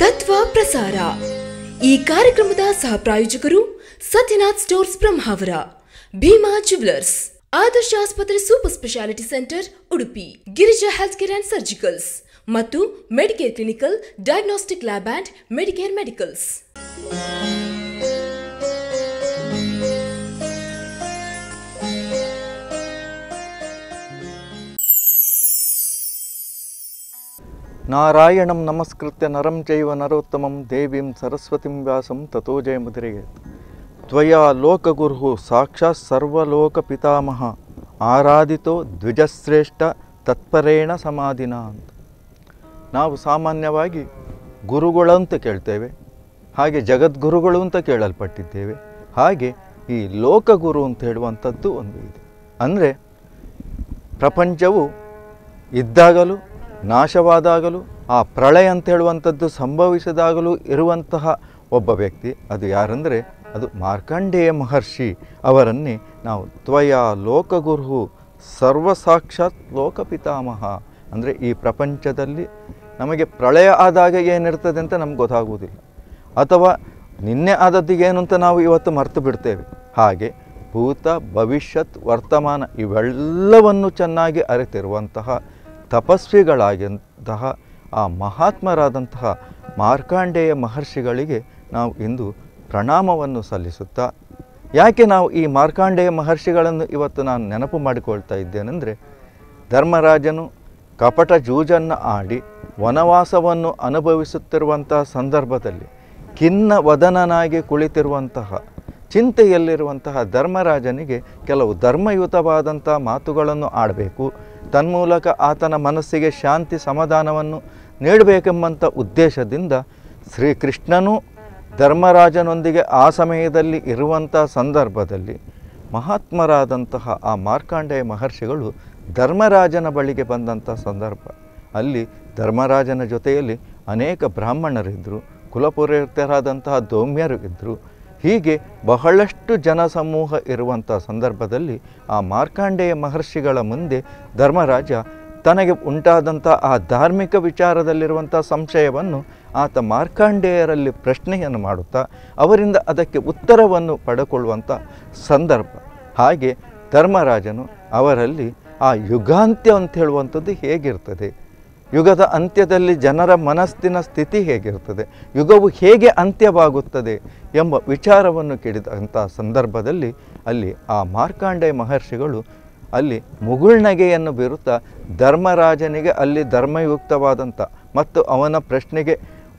ತತ್ವ ಪ್ರಸಾರ ಈ ಕಾರ್ಯಕ್ರಮದ ಸಹ ಪ್ರಾಯೋಜಕರು ಸತ್ಯನಾಥ್ ಸ್ಟೋರ್ಸ್ ಬ್ರಹ್ಮಾವರ ಭೀಮಾ ಜುವೆಲರ್ಸ್ ಆದರ್ಶ ಆಸ್ಪತ್ರೆ super speciality centre Udupi Girija health care and surgicals ಮತ್ತು Medicare clinical diagnostic lab and Medicare medicals ನಾರಾಯಣಂ ನಮಸ್ಕೃತ್ಯ ನರಂ ಚೈವ ನರೋತ್ತಮಂ ದೇವೀಂ ಸರಸ್ವತಿಂ ವ್ಯಾಸಂ ತಥೋ ಜಯಮುದಿರೆಗೆ ತ್ವಯಾ ಲೋಕಗುರು ಸಾಕ್ಷಾತ್ ಸರ್ವಲೋಕ ಪಿತಾಮಹ ಆರಾಧಿತೋ ದ್ವಿಜಶ್ರೇಷ್ಠ ತತ್ಪರೇಣ ಸಮಾಧಿನ ಅಂತ ನಾವು ಸಾಮಾನ್ಯವಾಗಿ ಗುರುಗಳಂತ ಕೇಳ್ತೇವೆ ಹಾಗೆ ಜಗದ್ಗುರುಗಳು ಅಂತ ಕೇಳಲ್ಪಟ್ಟಿದ್ದೇವೆ ಹಾಗೆ ಈ ಲೋಕಗುರು ಅಂತ ಹೇಳುವಂಥದ್ದು ಒಂದು ಇದೆ ಅಂದರೆ ಪ್ರಪಂಚವು ಇದ್ದಾಗಲೂ ನಾಶವಾದಾಗಲೂ ಆ ಪ್ರಳಯ ಅಂತ ಹೇಳುವಂಥದ್ದು ಸಂಭವಿಸಿದಾಗಲೂ ಇರುವಂತಹ ಒಬ್ಬ ವ್ಯಕ್ತಿ ಅದು ಯಾರಂದರೆ ಅದು ಮಾರ್ಕಂಡೇಯ ಮಹರ್ಷಿ ಅವರನ್ನೇ ನಾವು ತ್ವಯ ಲೋಕಗುರು ಸರ್ವಸಾಕ್ಷಾತ್ ಲೋಕಪಿತಾಮಹ ಅಂದರೆ ಈ ಪ್ರಪಂಚದಲ್ಲಿ ನಮಗೆ ಪ್ರಳಯ ಆದಾಗ ಏನಿರ್ತದೆ ಅಂತ ನಮ್ಗೆ ಗೊತ್ತಾಗುವುದಿಲ್ಲ ಅಥವಾ ನಿನ್ನೆ ಆದದ್ದು ಏನು ಅಂತ ನಾವು ಇವತ್ತು ಮರೆತು ಬಿಡ್ತೇವೆ ಹಾಗೆ ಭೂತ ಭವಿಷ್ಯತ್ ವರ್ತಮಾನ ಇವೆಲ್ಲವನ್ನು ಚೆನ್ನಾಗಿ ಅರಿತಿರುವಂತಹ ತಪಸ್ವಿಗಳಾಗಿಂತಹ ಆ ಮಹಾತ್ಮರಾದಂತಹ ಮಾರ್ಕಾಂಡೇಯ ಮಹರ್ಷಿಗಳಿಗೆ ನಾವು ಇಂದು ಪ್ರಣಾಮವನ್ನು ಸಲ್ಲಿಸುತ್ತಾ ಯಾಕೆ ನಾವು ಈ ಮಾರ್ಕಾಂಡೇಯ ಮಹರ್ಷಿಗಳನ್ನು ಇವತ್ತು ನಾನು ನೆನಪು ಮಾಡಿಕೊಳ್ತಾ ಇದ್ದೇನೆಂದರೆ ಧರ್ಮರಾಜನು ಕಪಟ ಜೂಜನ್ನು ಆಡಿ ವನವಾಸವನ್ನು ಅನುಭವಿಸುತ್ತಿರುವಂತಹ ಸಂದರ್ಭದಲ್ಲಿ ಖಿನ್ನ ವದನನಾಗಿ ಕುಳಿತಿರುವಂತಹ ಚಿಂತೆಯಲ್ಲಿರುವಂತಹ ಧರ್ಮರಾಜನಿಗೆ ಕೆಲವು ಧರ್ಮಯುತವಾದಂಥ ಮಾತುಗಳನ್ನು ಆಡಬೇಕು ತನ್ಮೂಲಕ ಆತನ ಮನಸ್ಸಿಗೆ ಶಾಂತಿ ಸಮಾಧಾನವನ್ನು ನೀಡಬೇಕೆಂಬಂಥ ಉದ್ದೇಶದಿಂದ ಶ್ರೀಕೃಷ್ಣನು ಧರ್ಮರಾಜನೊಂದಿಗೆ ಆ ಸಮಯದಲ್ಲಿ ಇರುವಂಥ ಸಂದರ್ಭದಲ್ಲಿ ಮಹಾತ್ಮರಾದಂತಹ ಆ ಮಾರ್ಕಾಂಡೇಯ ಮಹರ್ಷಿಗಳು ಧರ್ಮರಾಜನ ಬಳಿಗೆ ಬಂದಂಥ ಸಂದರ್ಭ ಅಲ್ಲಿ ಧರ್ಮರಾಜನ ಜೊತೆಯಲ್ಲಿ ಅನೇಕ ಬ್ರಾಹ್ಮಣರಿದ್ದರು ಕುಲಪುರೋಹಿತರಾದಂತಹ ದೌಮ್ಯರು ಇದ್ದರು ಹೀಗೆ ಬಹಳಷ್ಟು ಜನಸಮೂಹ ಇರುವಂಥ ಸಂದರ್ಭದಲ್ಲಿ ಆ ಮಾರ್ಕಾಂಡೇಯ ಮಹರ್ಷಿಗಳ ಮುಂದೆ ಧರ್ಮರಾಜ ತನಗೆ ಉಂಟಾದಂಥ ಆ ಧಾರ್ಮಿಕ ವಿಚಾರದಲ್ಲಿರುವಂಥ ಸಂಶಯವನ್ನು ಆತ ಮಾರ್ಕಾಂಡೇಯರಲ್ಲಿ ಪ್ರಶ್ನೆಯನ್ನು ಮಾಡುತ್ತಾ ಅವರಿಂದ ಅದಕ್ಕೆ ಉತ್ತರವನ್ನು ಪಡೆಕೊಳ್ಳುವಂಥ ಸಂದರ್ಭ ಹಾಗೆ ಧರ್ಮರಾಜನು ಅವರಲ್ಲಿ ಆ ಯುಗಾಂತ್ಯ ಅಂತ ಹೇಳುವಂಥದ್ದು ಹೇಗಿರ್ತದೆ ಯುಗದ ಅಂತ್ಯದಲ್ಲಿ ಜನರ ಮನಸ್ಸಿನ ಸ್ಥಿತಿ ಹೇಗಿರ್ತದೆ ಯುಗವು ಹೇಗೆ ಅಂತ್ಯವಾಗುತ್ತದೆ ಎಂಬ ವಿಚಾರವನ್ನು ಕೇಳಿದಂಥ ಸಂದರ್ಭದಲ್ಲಿ ಅಲ್ಲಿ ಆ ಮಾರ್ಕಾಂಡೇಯ ಮಹರ್ಷಿಗಳು ಅಲ್ಲಿ ಮುಗುಳ್ನಗೆಯನ್ನು ಬೀರುತ್ತಾ ಧರ್ಮರಾಜನಿಗೆ ಅಲ್ಲಿ ಧರ್ಮಯುಕ್ತವಾದಂಥ ಮತ್ತು ಅವನ ಪ್ರಶ್ನೆಗೆ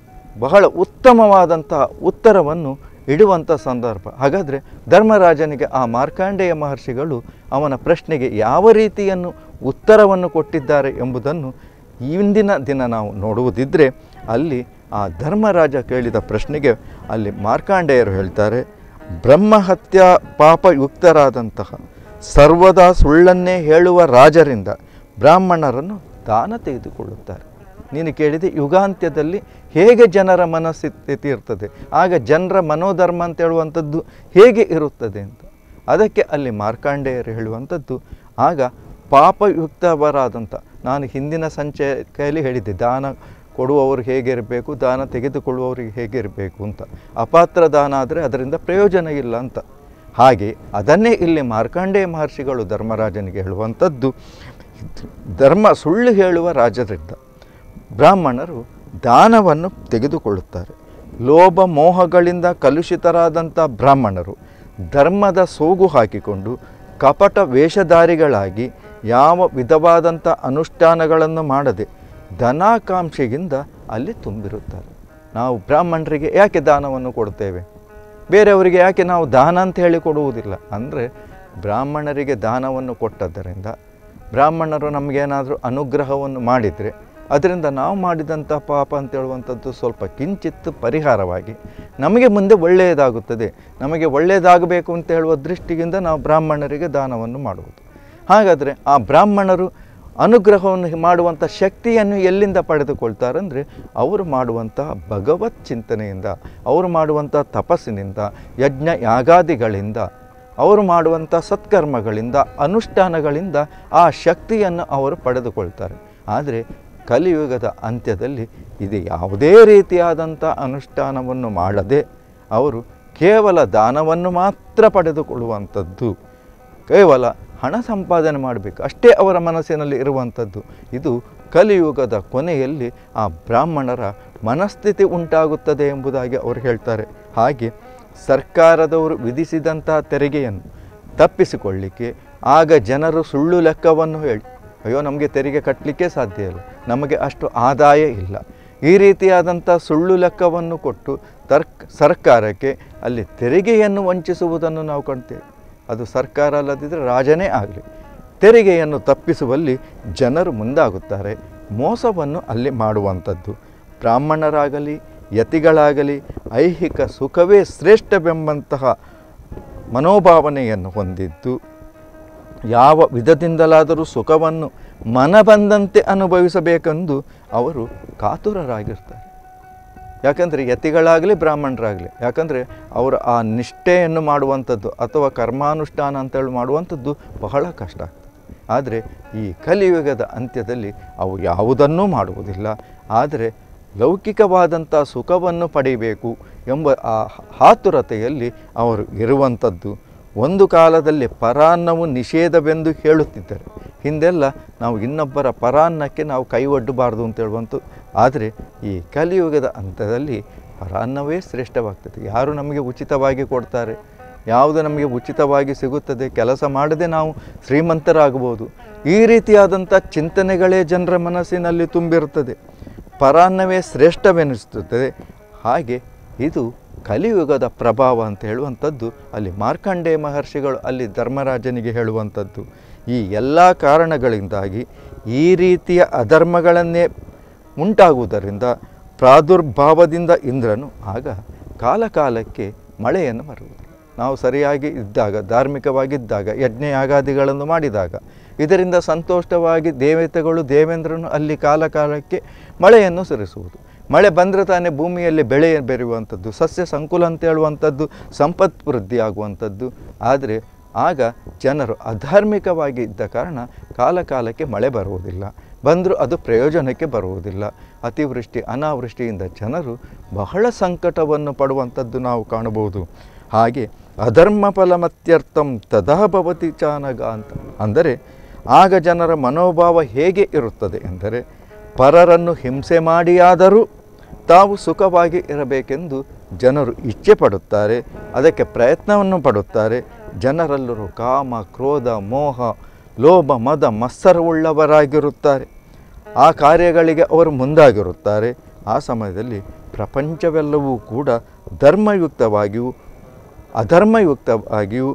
ಬಹಳ ಉತ್ತಮವಾದಂಥ ಉತ್ತರವನ್ನು ಇಡುವಂಥ ಸಂದರ್ಭ ಹಾಗಾದರೆ ಧರ್ಮರಾಜನಿಗೆ ಆ ಮಾರ್ಕಾಂಡೇಯ ಮಹರ್ಷಿಗಳು ಅವನ ಪ್ರಶ್ನೆಗೆ ಯಾವ ರೀತಿಯನ್ನು ಉತ್ತರವನ್ನು ಕೊಟ್ಟಿದ್ದಾರೆ ಎಂಬುದನ್ನು ಇಂದಿನ ದಿನ ನಾವು ನೋಡುವುದಿದ್ದರೆ ಅಲ್ಲಿ ಆ ಧರ್ಮರಾಜ ಕೇಳಿದ ಪ್ರಶ್ನೆಗೆ ಅಲ್ಲಿ ಮಾರ್ಕಾಂಡೇಯರು ಹೇಳ್ತಾರೆ ಬ್ರಹ್ಮಹತ್ಯ ಪಾಪಯುಕ್ತರಾದಂತಹ ಸರ್ವದಾ ಸುಳ್ಳನ್ನೇ ಹೇಳುವ ರಾಜರಿಂದ ಬ್ರಾಹ್ಮಣರನ್ನು ದಾನ ತೆಗೆದುಕೊಳ್ಳುತ್ತಾರೆ ನೀನು ಕೇಳಿದೆ ಯುಗಾಂತ್ಯದಲ್ಲಿ ಹೇಗೆ ಜನರ ಮನಸ್ಥಿತಿ ಇರ್ತದೆ ಆಗ ಜನರ ಮನೋಧರ್ಮ ಅಂತ ಹೇಳುವಂಥದ್ದು ಹೇಗೆ ಇರುತ್ತದೆ ಅಂತ ಅದಕ್ಕೆ ಅಲ್ಲಿ ಮಾರ್ಕಾಂಡೇಯರು ಹೇಳುವಂಥದ್ದು ಆಗ ಪಾಪಯುಕ್ತವರಾದಂಥ ನಾನು ಹಿಂದಿನ ಸಂಚಯದಲ್ಲಿ ಹೇಳಿದ್ದೆ ದಾನ ಕೊಡುವವರು ಹೇಗಿರಬೇಕು ದಾನ ತೆಗೆದುಕೊಳ್ಳುವವರಿಗೆ ಹೇಗಿರಬೇಕು ಅಂತ ಅಪಾತ್ರ ದಾನ ಆದರೆ ಅದರಿಂದ ಪ್ರಯೋಜನ ಇಲ್ಲ ಅಂತ ಹಾಗೆ ಅದನ್ನೇ ಇಲ್ಲಿ ಮಾರ್ಕಾಂಡೇಯ ಮಹರ್ಷಿಗಳು ಧರ್ಮರಾಜನಿಗೆ ಹೇಳುವಂಥದ್ದು ಧರ್ಮ ಸುಳ್ಳು ಹೇಳುವ ರಾಜರಿಂದ ಬ್ರಾಹ್ಮಣರು ದಾನವನ್ನು ತೆಗೆದುಕೊಳ್ಳುತ್ತಾರೆ ಲೋಭ ಮೋಹಗಳಿಂದ ಕಲುಷಿತರಾದಂಥ ಬ್ರಾಹ್ಮಣರು ಧರ್ಮದ ಸೋಗು ಹಾಕಿಕೊಂಡು ಕಪಟ ವೇಷಧಾರಿಗಳಾಗಿ ಯಾವ ವಿಧವಾದಂಥ ಅನುಷ್ಠಾನಗಳನ್ನು ಮಾಡದೆ ಧನಾಕಾಂಕ್ಷೆಯಿಂದ ಅಲ್ಲಿ ತುಂಬಿರುತ್ತಾರೆ ನಾವು ಬ್ರಾಹ್ಮಣರಿಗೆ ಯಾಕೆ ದಾನವನ್ನು ಕೊಡ್ತೇವೆ ಬೇರೆಯವರಿಗೆ ಯಾಕೆ ನಾವು ದಾನ ಅಂತ ಹೇಳಿ ಕೊಡುವುದಿಲ್ಲ ಅಂದರೆ ಬ್ರಾಹ್ಮಣರಿಗೆ ದಾನವನ್ನು ಕೊಟ್ಟದ್ದರಿಂದ ಬ್ರಾಹ್ಮಣರು ನಮಗೇನಾದರೂ ಅನುಗ್ರಹವನ್ನು ಮಾಡಿದರೆ ಅದರಿಂದ ನಾವು ಮಾಡಿದಂಥ ಪಾಪ ಅಂತ ಹೇಳುವಂಥದ್ದು ಸ್ವಲ್ಪ ಕಿಂಚಿತ್ತು ಪರಿಹಾರವಾಗಿ ನಮಗೆ ಮುಂದೆ ಒಳ್ಳೆಯದಾಗುತ್ತದೆ ನಮಗೆ ಒಳ್ಳೆಯದಾಗಬೇಕು ಅಂತ ಹೇಳುವ ದೃಷ್ಟಿಯಿಂದ ನಾವು ಬ್ರಾಹ್ಮಣರಿಗೆ ದಾನವನ್ನು ಮಾಡುವುದು ಹಾಗಾದರೆ ಆ ಬ್ರಾಹ್ಮಣರು ಅನುಗ್ರಹವನ್ನು ಮಾಡುವಂಥ ಶಕ್ತಿಯನ್ನು ಎಲ್ಲಿಂದ ಪಡೆದುಕೊಳ್ತಾರಂದರೆ ಅವರು ಮಾಡುವಂತಹ ಭಗವತ್ ಚಿಂತನೆಯಿಂದ ಅವರು ಮಾಡುವಂಥ ತಪಸ್ಸಿನಿಂದ ಯಜ್ಞ ಯಾಗಾದಿಗಳಿಂದ ಅವರು ಮಾಡುವಂಥ ಸತ್ಕರ್ಮಗಳಿಂದ ಅನುಷ್ಠಾನಗಳಿಂದ ಆ ಶಕ್ತಿಯನ್ನು ಅವರು ಪಡೆದುಕೊಳ್ತಾರೆ ಆದರೆ ಕಲಿಯುಗದ ಅಂತ್ಯದಲ್ಲಿ ಇದು ಯಾವುದೇ ರೀತಿಯಾದಂಥ ಅನುಷ್ಠಾನವನ್ನು ಮಾಡದೆ ಅವರು ಕೇವಲ ದಾನವನ್ನು ಮಾತ್ರ ಪಡೆದುಕೊಳ್ಳುವಂಥದ್ದು ಕೇವಲ ಹಣ ಸಂಪಾದನೆ ಮಾಡಬೇಕು ಅಷ್ಟೇ ಅವರ ಮನಸ್ಸಿನಲ್ಲಿ ಇರುವಂಥದ್ದು ಇದು ಕಲಿಯುಗದ ಕೊನೆಯಲ್ಲಿ ಆ ಬ್ರಾಹ್ಮಣರ ಮನಸ್ಥಿತಿ ಉಂಟಾಗುತ್ತದೆ ಎಂಬುದಾಗಿ ಅವರು ಹೇಳ್ತಾರೆ ಹಾಗೆ ಸರ್ಕಾರದವರು ವಿಧಿಸಿದಂತಹ ತೆರಿಗೆಯನ್ನು ತಪ್ಪಿಸಿಕೊಳ್ಳಿಕ್ಕೆ ಆಗ ಜನರು ಸುಳ್ಳು ಲೆಕ್ಕವನ್ನು ಹೇಳಿ ಅಯ್ಯೋ ನಮಗೆ ತೆರಿಗೆ ಕಟ್ಟಲಿಕ್ಕೆ ಸಾಧ್ಯ ಇಲ್ಲ ನಮಗೆ ಅಷ್ಟು ಆದಾಯ ಇಲ್ಲ ಈ ರೀತಿಯಾದಂಥ ಸುಳ್ಳು ಲೆಕ್ಕವನ್ನು ಕೊಟ್ಟು ತರ್ಕ್ ಸರ್ಕಾರಕ್ಕೆ ಅಲ್ಲಿ ತೆರಿಗೆಯನ್ನು ವಂಚಿಸುವುದನ್ನು ನಾವು ಕಾಣ್ತೇವೆ ಅದು ಸರ್ಕಾರ ಅಲ್ಲದಿದ್ದರೆ ರಾಜನೇ ಆಗಲಿ ತೆರಿಗೆಯನ್ನು ತಪ್ಪಿಸುವಲ್ಲಿ ಜನರು ಮುಂದಾಗುತ್ತಾರೆ ಮೋಸವನ್ನು ಅಲ್ಲಿ ಮಾಡುವಂಥದ್ದು ಬ್ರಾಹ್ಮಣರಾಗಲಿ ಯತಿಗಳಾಗಲಿ ಐಹಿಕ ಸುಖವೇ ಶ್ರೇಷ್ಠವೆಂಬಂತಹ ಮನೋಭಾವನೆಯನ್ನು ಹೊಂದಿದ್ದು ಯಾವ ವಿಧದಿಂದಲಾದರೂ ಸುಖವನ್ನು ಮನ ಬಂದಂತೆ ಅನುಭವಿಸಬೇಕೆಂದು ಅವರು ಕಾತುರರಾಗಿರ್ತಾರೆ ಯಾಕಂದರೆ ಯತಿಗಳಾಗಲಿ ಬ್ರಾಹ್ಮಣರಾಗಲಿ ಯಾಕಂದರೆ ಅವರು ಆ ನಿಷ್ಠೆಯನ್ನು ಮಾಡುವಂಥದ್ದು ಅಥವಾ ಕರ್ಮಾನುಷ್ಠಾನ ಅಂತೇಳಿ ಮಾಡುವಂಥದ್ದು ಬಹಳ ಕಷ್ಟ ಆಗ್ತದೆ ಆದರೆ ಈ ಕಲಿಯುಗದ ಅಂತ್ಯದಲ್ಲಿ ಅವು ಯಾವುದನ್ನೂ ಮಾಡುವುದಿಲ್ಲ ಆದರೆ ಲೌಕಿಕವಾದಂಥ ಸುಖವನ್ನು ಪಡೆಯಬೇಕು ಎಂಬ ಆ ಹಾತುರತೆಯಲ್ಲಿ ಅವರು ಇರುವಂಥದ್ದು ಒಂದು ಕಾಲದಲ್ಲಿ ಪರಾನ್ನವು ನಿಷೇಧವೆಂದು ಹೇಳುತ್ತಿದ್ದರು ಹಿಂದೆಲ್ಲ ನಾವು ಇನ್ನೊಬ್ಬರ ಪರಾನ್ನಕ್ಕೆ ನಾವು ಕೈ ಒಡ್ಡಬಾರ್ದು ಅಂತ ಹೇಳುವಂತು ಆದರೆ ಈ ಕಲಿಯುಗದ ಹಂತದಲ್ಲಿ ಪರಾನ್ನವೇ ಶ್ರೇಷ್ಠವಾಗ್ತದೆ ಯಾರು ನಮಗೆ ಉಚಿತವಾಗಿ ಕೊಡ್ತಾರೆ ಯಾವುದು ನಮಗೆ ಉಚಿತವಾಗಿ ಸಿಗುತ್ತದೆ ಕೆಲಸ ಮಾಡದೆ ನಾವು ಶ್ರೀಮಂತರಾಗಬಹುದು ಈ ರೀತಿಯಾದಂಥ ಚಿಂತನೆಗಳೇ ಜನರ ಮನಸ್ಸಿನಲ್ಲಿ ತುಂಬಿರುತ್ತದೆ ಪರಾನ್ನವೇ ಶ್ರೇಷ್ಠವೆನಿಸುತ್ತದೆ ಹಾಗೆ ಇದು ಕಲಿಯುಗದ ಪ್ರಭಾವ ಅಂತ ಹೇಳುವಂಥದ್ದು ಅಲ್ಲಿ ಮಾರ್ಕಂಡೇಯ ಮಹರ್ಷಿಗಳು ಅಲ್ಲಿ ಧರ್ಮರಾಜನಿಗೆ ಹೇಳುವಂಥದ್ದು ಈ ಎಲ್ಲ ಕಾರಣಗಳಿಂದಾಗಿ ಈ ರೀತಿಯ ಅಧರ್ಮಗಳನ್ನೇ ಉಂಟಾಗುವುದರಿಂದ ಪ್ರಾದುರ್ಭಾವದಿಂದ ಇಂದ್ರನು ಆಗ ಕಾಲಕಾಲಕ್ಕೆ ಮಳೆಯನ್ನು ಬರುವುದು ನಾವು ಸರಿಯಾಗಿ ಇದ್ದಾಗ ಧಾರ್ಮಿಕವಾಗಿದ್ದಾಗ ಯಜ್ಞ ಯಾಗಾದಿಗಳನ್ನು ಮಾಡಿದಾಗ ಇದರಿಂದ ಸಂತೋಷವಾಗಿ ದೇವತೆಗಳು ದೇವೇಂದ್ರನು ಅಲ್ಲಿ ಕಾಲ ಕಾಲಕ್ಕೆ ಮಳೆಯನ್ನು ಸುರಿಸುವುದು ಮಳೆ ಬಂದರೆ ತಾನೇ ಭೂಮಿಯಲ್ಲಿ ಬೆಳೆ ಬೆರೆಯುವಂಥದ್ದು ಸಸ್ಯ ಸಂಕುಲ ಅಂತ ಹೇಳುವಂಥದ್ದು ಸಂಪತ್ ವೃದ್ಧಿ ಆಗುವಂಥದ್ದು ಆದರೆ ಆಗ ಜನರು ಅಧಾರ್ಮಿಕವಾಗಿ ಇದ್ದ ಕಾರಣ ಕಾಲ ಕಾಲಕ್ಕೆ ಮಳೆ ಬರುವುದಿಲ್ಲ ಬಂದರೂ ಅದು ಪ್ರಯೋಜನಕ್ಕೆ ಬರುವುದಿಲ್ಲ ಅತಿವೃಷ್ಟಿ ಅನಾವೃಷ್ಟಿಯಿಂದ ಜನರು ಬಹಳ ಸಂಕಟವನ್ನು ಪಡುವಂಥದ್ದು ನಾವು ಕಾಣಬಹುದು ಹಾಗೆ ಅಧರ್ಮ ಫಲಮತ್ಯರ್ಥಂ ತದಾ ಭವತಿ ಚಾನಗ ಅಂತ ಅಂದರೆ ಆಗ ಜನರ ಮನೋಭಾವ ಹೇಗೆ ಇರುತ್ತದೆ ಎಂದರೆ ಪರರನ್ನು ಹಿಂಸೆ ಮಾಡಿಯಾದರೂ ತಾವು ಸುಖವಾಗಿ ಇರಬೇಕೆಂದು ಜನರು ಇಚ್ಛೆ ಪಡುತ್ತಾರೆ ಅದಕ್ಕೆ ಪ್ರಯತ್ನವನ್ನು ಪಡುತ್ತಾರೆ ಜನರೆಲ್ಲರೂ ಕಾಮ ಕ್ರೋಧ ಮೋಹ ಲೋಭ ಮದ ಮತ್ಸರವುಳ್ಳವರಾಗಿರುತ್ತಾರೆ ಆ ಕಾರ್ಯಗಳಿಗೆ ಅವರು ಮುಂದಾಗಿರುತ್ತಾರೆ ಆ ಸಮಯದಲ್ಲಿ ಪ್ರಪಂಚವೆಲ್ಲವೂ ಕೂಡ ಧರ್ಮಯುಕ್ತವಾಗಿಯೂ ಅಧರ್ಮಯುಕ್ತವಾಗಿಯೂ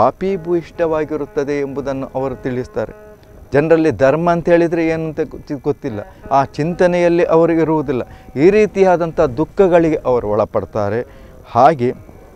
ಪಾಪೀಭೂಯಿಷ್ಠವಾಗಿರುತ್ತದೆ ಎಂಬುದನ್ನು ಅವರು ತಿಳಿಸ್ತಾರೆ ಜನರಲ್ಲಿ ಧರ್ಮ ಅಂತ ಹೇಳಿದರೆ ಏನು ಅಂತ ಗೊತ್ತಿ- ಗೊತ್ತಿಲ್ಲ ಆ ಚಿಂತನೆಯಲ್ಲಿ ಅವರು ಇರುವುದಿಲ್ಲ ಈ ರೀತಿಯಾದಂಥ ದುಃಖಗಳಿಗೆ ಅವರು ಒಳಪಡ್ತಾರೆ ಹಾಗೆ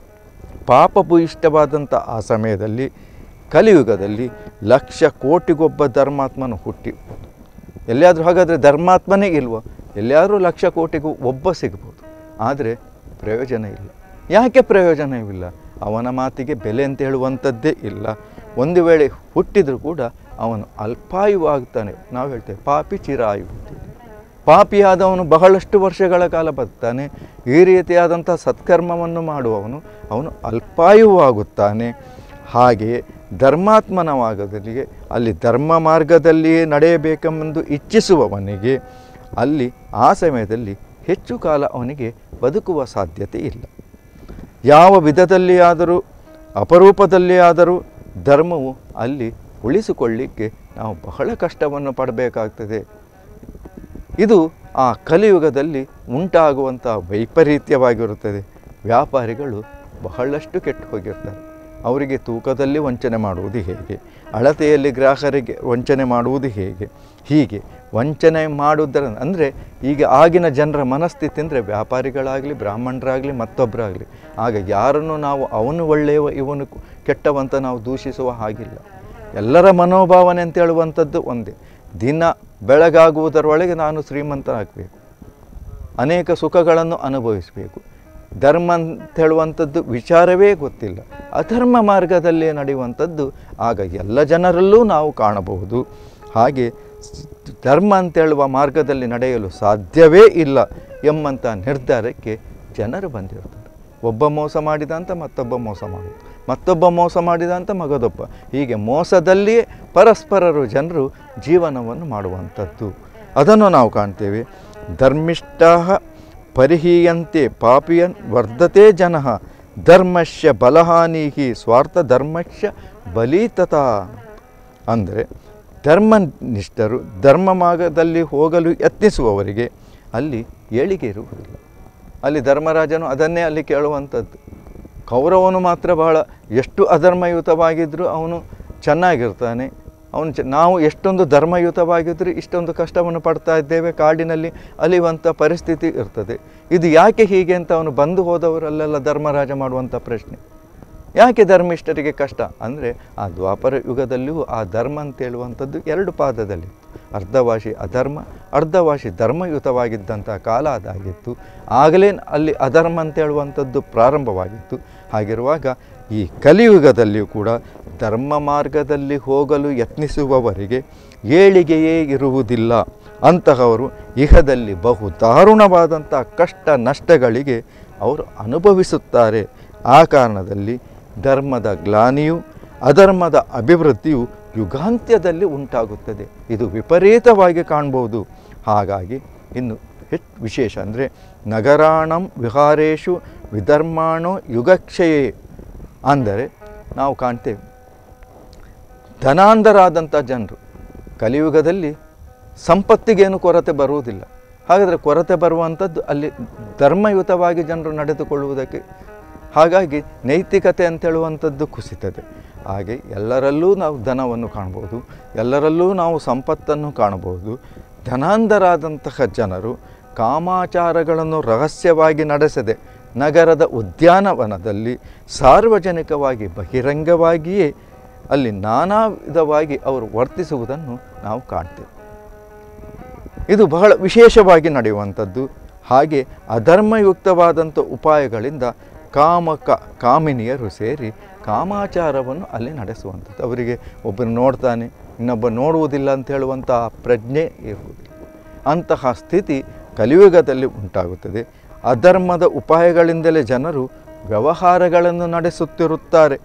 ಪಾಪಭೂಯಿಷ್ಠವಾದಂಥ ಆ ಸಮಯದಲ್ಲಿ ಕಲಿಯುಗದಲ್ಲಿ ಲಕ್ಷ ಕೋಟಿಗೊಬ್ಬ ಧರ್ಮಾತ್ಮನು ಹುಟ್ಟಿ ಎಲ್ಲಿಯಾದರೂ ಹಾಗಾದರೆ ಧರ್ಮಾತ್ಮನೇ ಇಲ್ವೋ ಎಲ್ಲಿಯಾದರೂ ಲಕ್ಷ ಕೋಟಿಗೂ ಒಬ್ಬ ಸಿಗ್ಬೋದು ಆದರೆ ಪ್ರಯೋಜನ ಇಲ್ಲ ಯಾಕೆ ಪ್ರಯೋಜನವಿಲ್ಲ ಅವನ ಮಾತಿಗೆ ಬೆಲೆ ಅಂತ ಹೇಳುವಂಥದ್ದೇ ಇಲ್ಲ ಒಂದು ವೇಳೆ ಹುಟ್ಟಿದರೂ ಕೂಡ ಅವನು ಅಲ್ಪಾಯುವಾಗ್ತಾನೆ ನಾವು ಹೇಳ್ತೇವೆ ಪಾಪಿ ಚಿರಾಯು ಪಾಪಿಯಾದವನು ಬಹಳಷ್ಟು ವರ್ಷಗಳ ಕಾಲ ಬದುಕ್ತಾನೆ ಈ ರೀತಿಯಾದಂಥ ಸತ್ಕರ್ಮವನ್ನು ಮಾಡುವವನು ಅವನು ಅಲ್ಪಾಯುವಾಗುತ್ತಾನೆ ಹಾಗೆಯೇ ಧರ್ಮಾತ್ಮನವಾಗದಲ್ಲಿಗೆ ಅಲ್ಲಿ ಧರ್ಮ ಮಾರ್ಗದಲ್ಲಿಯೇ ನಡೆಯಬೇಕೆಂದು ಇಚ್ಛಿಸುವವನಿಗೆ ಅಲ್ಲಿ ಆ ಸಮಯದಲ್ಲಿ ಹೆಚ್ಚು ಕಾಲ ಅವನಿಗೆ ಬದುಕುವ ಸಾಧ್ಯತೆ ಇಲ್ಲ ಯಾವ ವಿಧದಲ್ಲಿಯಾದರೂ ಅಪರೂಪದಲ್ಲಿಯಾದರೂ ಧರ್ಮವು ಅಲ್ಲಿ ಉಳಿಸಿಕೊಳ್ಳಿಕ್ಕೆ ನಾವು ಬಹಳ ಕಷ್ಟವನ್ನು ಪಡಬೇಕಾಗ್ತದೆ ಇದು ಆ ಕಲಿಯುಗದಲ್ಲಿ ಉಂಟಾಗುವಂಥ ವೈಪರೀತ್ಯವಾಗಿರುತ್ತದೆ ವ್ಯಾಪಾರಿಗಳು ಬಹಳಷ್ಟು ಕೆಟ್ಟು ಹೋಗಿರ್ತಾರೆ ಅವರಿಗೆ ತೂಕದಲ್ಲಿ ವಂಚನೆ ಮಾಡುವುದು ಹೇಗೆ ಅಳತೆಯಲ್ಲಿ ಗ್ರಾಹಕರಿಗೆ ವಂಚನೆ ಮಾಡುವುದು ಹೇಗೆ ಹೀಗೆ ವಂಚನೆ ಮಾಡುವುದರ ಅಂದರೆ ಈಗ ಆಗಿನ ಜನರ ಮನಸ್ಥಿತಿ ಅಂದರೆ ವ್ಯಾಪಾರಿಗಳಾಗಲಿ ಬ್ರಾಹ್ಮಣರಾಗಲಿ ಮತ್ತೊಬ್ಬರಾಗಲಿ ಆಗ ಯಾರನ್ನು ನಾವು ಅವನು ಒಳ್ಳೆಯವ ಇವನು ಕೆಟ್ಟವಂತ ನಾವು ದೂಷಿಸುವ ಹಾಗಿಲ್ಲ ಎಲ್ಲರ ಮನೋಭಾವನೆ ಅಂತ ಹೇಳುವಂಥದ್ದು ಒಂದೇ ದಿನ ಬೆಳಗಾಗುವುದರೊಳಗೆ ನಾನು ಶ್ರೀಮಂತನಾಗಬೇಕು ಅನೇಕ ಸುಖಗಳನ್ನು ಅನುಭವಿಸಬೇಕು ಧರ್ಮ ಅಂತ ಹೇಳುವಂಥದ್ದು ವಿಚಾರವೇ ಗೊತ್ತಿಲ್ಲ ಅಧರ್ಮ ಮಾರ್ಗದಲ್ಲೇ ನಡೆಯುವಂಥದ್ದು ಆಗ ಎಲ್ಲ ಜನರಲ್ಲೂ ನಾವು ಕಾಣಬಹುದು ಹಾಗೆ ಧರ್ಮ ಅಂತೇಳುವ ಮಾರ್ಗದಲ್ಲಿ ನಡೆಯಲು ಸಾಧ್ಯವೇ ಇಲ್ಲ ಎಂಬಂಥ ನಿರ್ಧಾರಕ್ಕೆ ಜನರು ಬಂದಿರ್ತಾರೆ ಒಬ್ಬ ಮೋಸ ಮಾಡಿದ ಅಂತ ಮತ್ತೊಬ್ಬ ಮೋಸ ಮಾಡೋದು ಮತ್ತೊಬ್ಬ ಮೋಸ ಮಾಡಿದ ಅಂತ ಮಗದೊಬ್ಬ ಹೀಗೆ ಮೋಸದಲ್ಲಿಯೇ ಪರಸ್ಪರರು ಜನರು ಜೀವನವನ್ನು ಮಾಡುವಂಥದ್ದು ಅದನ್ನು ನಾವು ಕಾಣ್ತೇವೆ ಧರ್ಮಿಷ್ಠ ಪರಿಹೀಯಂತೆ ಪಾಪಿಯನ್ ವರ್ಧತೆ ಜನ ಧರ್ಮಶ್ಯ ಬಲಹಾನಿಹಿ ಸ್ವಾರ್ಥ ಧರ್ಮಶ್ಯ ಬಲಿತತಾ ಅಂದರೆ ಧರ್ಮನಿಷ್ಠರು ಧರ್ಮ ಮಾರ್ಗದಲ್ಲಿ ಹೋಗಲು ಯತ್ನಿಸುವವರಿಗೆ ಅಲ್ಲಿ ಏಳಿಗೆ ಇರುವುದಿಲ್ಲ ಅಲ್ಲಿ ಧರ್ಮರಾಜನು ಅದನ್ನೇ ಅಲ್ಲಿ ಕೇಳುವಂಥದ್ದು ಕೌರವನು ಮಾತ್ರ ಬಹಳ ಎಷ್ಟು ಅಧರ್ಮಯುತವಾಗಿದ್ದರೂ ಅವನು ಚೆನ್ನಾಗಿರ್ತಾನೆ ಅವನು ಚ ನಾವು ಎಷ್ಟೊಂದು ಧರ್ಮಯುತವಾಗಿದ್ದರೂ ಇಷ್ಟೊಂದು ಕಷ್ಟವನ್ನು ಪಡ್ತಾ ಇದ್ದೇವೆ ಕಾಡಿನಲ್ಲಿ ಅಲಿಯುವಂಥ ಪರಿಸ್ಥಿತಿ ಇರ್ತದೆ ಇದು ಯಾಕೆ ಹೀಗೆ ಅಂತ ಅವನು ಬಂದು ಹೋದವರಲ್ಲೆಲ್ಲ ಧರ್ಮರಾಜ ಮಾಡುವಂಥ ಪ್ರಶ್ನೆ ಯಾಕೆ ಧರ್ಮಿಷ್ಠರಿಗೆ ಕಷ್ಟ ಅಂದರೆ ಆ ದ್ವಾಪರ ಯುಗದಲ್ಲಿಯೂ ಆ ಧರ್ಮ ಅಂತೇಳುವಂಥದ್ದು ಎರಡು ಪಾದದಲ್ಲಿ ಅರ್ಧವಾಸಿ ಅಧರ್ಮ ಅರ್ಧವಾಸಿ ಧರ್ಮಯುತವಾಗಿದ್ದಂಥ ಕಾಲ ಅದಾಗಿತ್ತು ಆಗಲೇ ಅಲ್ಲಿ ಅಧರ್ಮ ಅಂತೇಳುವಂಥದ್ದು ಪ್ರಾರಂಭವಾಗಿತ್ತು ಹಾಗಿರುವಾಗ ಈ ಕಲಿಯುಗದಲ್ಲಿಯೂ ಕೂಡ ಧರ್ಮ ಮಾರ್ಗದಲ್ಲಿ ಹೋಗಲು ಯತ್ನಿಸುವವರಿಗೆ ಏಳಿಗೆಯೇ ಇರುವುದಿಲ್ಲ ಅಂತಹವರು ಇಹದಲ್ಲಿ ಬಹು ದಾರುಣವಾದಂಥ ಕಷ್ಟ ನಷ್ಟಗಳಿಗೆ ಅವರು ಅನುಭವಿಸುತ್ತಾರೆ ಆ ಕಾರಣದಲ್ಲಿ ಧರ್ಮದ ಗ್ಲಾನಿಯು ಅಧರ್ಮದ ಅಭಿವೃದ್ಧಿಯು ಯುಗಾಂತ್ಯದಲ್ಲಿ ಉಂಟಾಗುತ್ತದೆ ಇದು ವಿಪರೀತವಾಗಿ ಕಾಣ್ಬೋದು ಹಾಗಾಗಿ ಇನ್ನು ಹೆಚ್ಚು ವಿಶೇಷ ಅಂದರೆ ನಗರಾಣಂ ವಿಹಾರೇಶು ವಿಧರ್ಮಾಣೋ ಯುಗಕ್ಷಯೇ ಅಂದರೆ ನಾವು ಕಾಣ್ತೇವೆ ಧನಾಂಧರಾದಂಥ ಜನರು ಕಲಿಯುಗದಲ್ಲಿ ಸಂಪತ್ತಿಗೇನು ಕೊರತೆ ಬರುವುದಿಲ್ಲ ಹಾಗಾದರೆ ಕೊರತೆ ಬರುವಂಥದ್ದು ಅಲ್ಲಿ ಧರ್ಮಯುತವಾಗಿ ಜನರು ನಡೆದುಕೊಳ್ಳುವುದಕ್ಕೆ ಹಾಗಾಗಿ ನೈತಿಕತೆ ಅಂತ ಹೇಳುವಂಥದ್ದು ಕುಸಿತದೆ ಹಾಗೆ ಎಲ್ಲರಲ್ಲೂ ನಾವು ಧನವನ್ನು ಕಾಣ್ಬೋದು ಎಲ್ಲರಲ್ಲೂ ನಾವು ಸಂಪತ್ತನ್ನು ಕಾಣಬಹುದು ಧನಾಂಧರಾದಂತಹ ಜನರು ಕಾಮಾಚಾರಗಳನ್ನು ರಹಸ್ಯವಾಗಿ ನಡೆಸದೆ ನಗರದ ಉದ್ಯಾನವನದಲ್ಲಿ ಸಾರ್ವಜನಿಕವಾಗಿ ಬಹಿರಂಗವಾಗಿಯೇ ಅಲ್ಲಿ ನಾನಾ ವಿಧವಾಗಿ ಅವರು ವರ್ತಿಸುವುದನ್ನು ನಾವು ಕಾಣ್ತೇವೆ ಇದು ಬಹಳ ವಿಶೇಷವಾಗಿ ನಡೆಯುವಂಥದ್ದು ಹಾಗೆ ಅಧರ್ಮಯುಕ್ತವಾದಂಥ ಉಪಾಯಗಳಿಂದ ಕಾಮಕ ಕಾಮಿನಿಯರು ಸೇರಿ ಕಾಮಾಚಾರವನ್ನು ಅಲ್ಲಿ ನಡೆಸುವಂಥದ್ದು ಅವರಿಗೆ ಒಬ್ಬರು ನೋಡ್ತಾನೆ ಇನ್ನೊಬ್ಬ ನೋಡುವುದಿಲ್ಲ ಅಂತ ಹೇಳುವಂಥ ಪ್ರಜ್ಞೆ ಇರುವುದಿಲ್ಲ ಅಂತಹ ಸ್ಥಿತಿ ಕಲಿಯುಗದಲ್ಲಿ ಉಂಟಾಗುತ್ತದೆ ಅಧರ್ಮದ ಉಪಾಯಗಳಿಂದಲೇ ಜನರು ವ್ಯವಹಾರಗಳನ್ನು ನಡೆಸುತ್ತಿರುತ್ತಾರೆ